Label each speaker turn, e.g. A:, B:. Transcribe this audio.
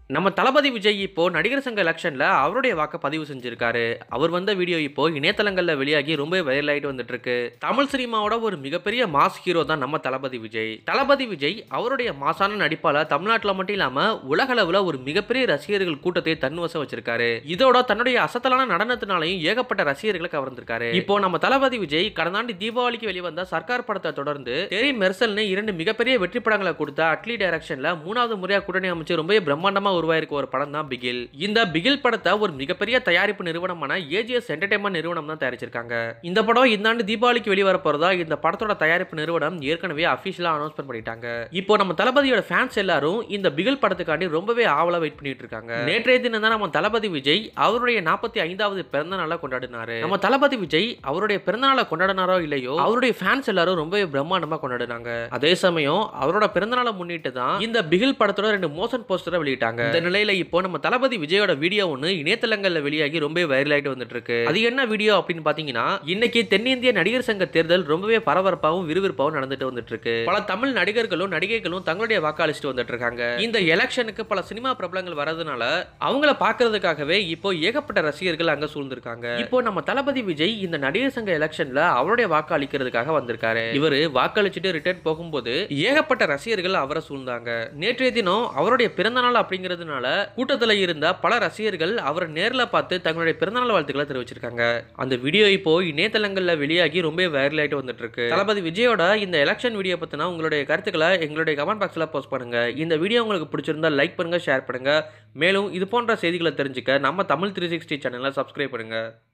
A: நம்ம தளபதி விஜய் இப்போ நடிகர் சங்க எலெக்ஷன்ல அவருடைய வாக்க பதிவு செஞ்சிருக்காரு அவர் வந்த வீடியோ இப்போ இணையதளங்கள்ல வெளியாகி ரொம்ப வைரல் ஆயிட்டு வந்துட்டு இருக்கு தமிழ் சினிமாவோட ஒரு மிகப்பெரிய மாஸ் ஹீரோ தான் நம்ம தளபதி விஜய் தளபதி விஜய் அவருடைய மாசான நடிப்பால தமிழ்நாட்டில் மட்டும் இல்லாம உலக அளவுல ஒரு மிகப்பெரிய ரசிகர்கள் கூட்டத்தை தன்வசம் வச்சிருக்காரு இதோட தன்னுடைய அசத்தலான நடனத்தினாலையும் ஏகப்பட்ட ரசிகர்களை கவர்ந்திருக்காரு இப்போ நம்ம தளபதி விஜய் கடந்த ஆண்டு தீபாவளிக்கு வெளிவந்த சர்க்கார் படத்தை தொடர்ந்து தெரி மெர்சல்னு இரண்டு மிகப்பெரிய வெற்றி படங்களை கொடுத்த அட்லி டைரக்ஷன்ல மூணாவது முறையா கூட்டணி அமைச்சு ரொம்ப பிரம்மாண்டமா உருவாயிருக்க ஒரு படம் தான் பிகில் இந்த பிகில் படத்தை ஒரு மிகப்பெரிய தயாரிப்பு நிறுவனமான ஏஜிஎஸ் என்டர்டைன்மெண்ட் நிறுவனம் தான் தயாரிச்சிருக்காங்க இந்த படம் இந்த ஆண்டு தீபாவளிக்கு வெளிவர போறதா இந்த படத்தோட தயாரிப்பு நிறுவனம் ஏற்கனவே அபிஷியலா அனௌன்ஸ்மெண்ட் பண்ணிட்டாங்க இப்போ நம்ம தளபதியோட ஃபேன்ஸ் எல்லாரும் இந்த பிகில் படத்துக்காண்டி ரொம்பவே ஆவலா வெயிட் பண்ணிட்டு இருக்காங்க நேற்றைய தினம் தான் நம்ம தளபதி விஜய் அவருடைய நாற்பத்தி ஐந்தாவது பிறந்த நாளை கொண்டாடினாரு நம்ம தளபதி விஜய் அவருடைய பிறந்த நாளை கொண்டாடினாரோ இல்லையோ அவருடைய ஃபேன்ஸ் எல்லாரும் ரொம்பவே பிரம்மாண்டமா கொண்டாடினாங்க அதே சமயம் அவரோட பிறந்த நாளை முன்னிட்டு தான் இந்த பிகில் படத்தோட ரெண்டு மோஷன் போஸ்டரை வெளியிட்டாங்க இந்த நிலையில இப்போ நம்ம தளபதி விஜயோட வீடியோ ஒன்று இணையதளங்கள்ல வெளியாகி ரொம்ப வைரல் ஆயிட்டு வந்துட்டு இருக்கு அது என்ன வீடியோ அப்படின்னு பாத்தீங்கன்னா இன்னைக்கு தென்னிந்திய நடிகர் சங்க தேர்தல் ரொம்பவே பரபரப்பாகவும் விறுவிறுப்பாகவும் நடந்துட்டு வந்துட்டு இருக்கு பல தமிழ் நடிகர்களும் நடிகைகளும் தங்களுடைய வாக்களிச்சுட்டு வந்துட்டு இருக்காங்க இந்த எலெக்ஷனுக்கு பல சினிமா பிரபலங்கள் வரதுனால அவங்கள பாக்குறதுக்காகவே இப்போ ஏகப்பட்ட ரசிகர்கள் அங்க சூழ்ந்திருக்காங்க இப்போ நம்ம தளபதி விஜய் இந்த நடிகர் சங்க எலெக்ஷன்ல அவருடைய வாக்கு அளிக்கிறதுக்காக வந்திருக்காரு இவரு வாக்களிச்சுட்டு ரிட்டர்ன் போகும்போது ஏகப்பட்ட ரசிகர்கள் அவரை சூழ்ந்தாங்க நேற்றைய தினம் அவருடைய பிறந்த நாள் அப்படிங்கிறதுனால கூட்டத்தில் இருந்த பல ரசிகர்கள் அவரை நேரில் பார்த்து தங்களுடைய பிறந்தநாள் வாழ்த்துக்களை தெரிவிச்சிருக்காங்க அந்த வீடியோ இப்போ இணையதளங்களில் வெளியாகி ரொம்ப வைரல் ஆயிட்டு வந்துட்டு இருக்கு தளபதி விஜயோட இந்த எலெக்ஷன் வீடியோ பத்தினா உங்களுடைய கருத்துக்களை எங்களுடைய கமெண்ட் பாக்ஸ்ல போஸ்ட் பண்ணுங்க இந்த வீடியோ உங்களுக்கு பிடிச்சிருந்தா லைக் பண்ணுங்க ஷேர் பண்ணுங்க மேலும் இது போன்ற செய்திகளை தெரிஞ்சுக்க நம்ம தமிழ் த்ரீ சிக்ஸ்டி சேனலை சப்ஸ்கிரைப் பண்ணுங்க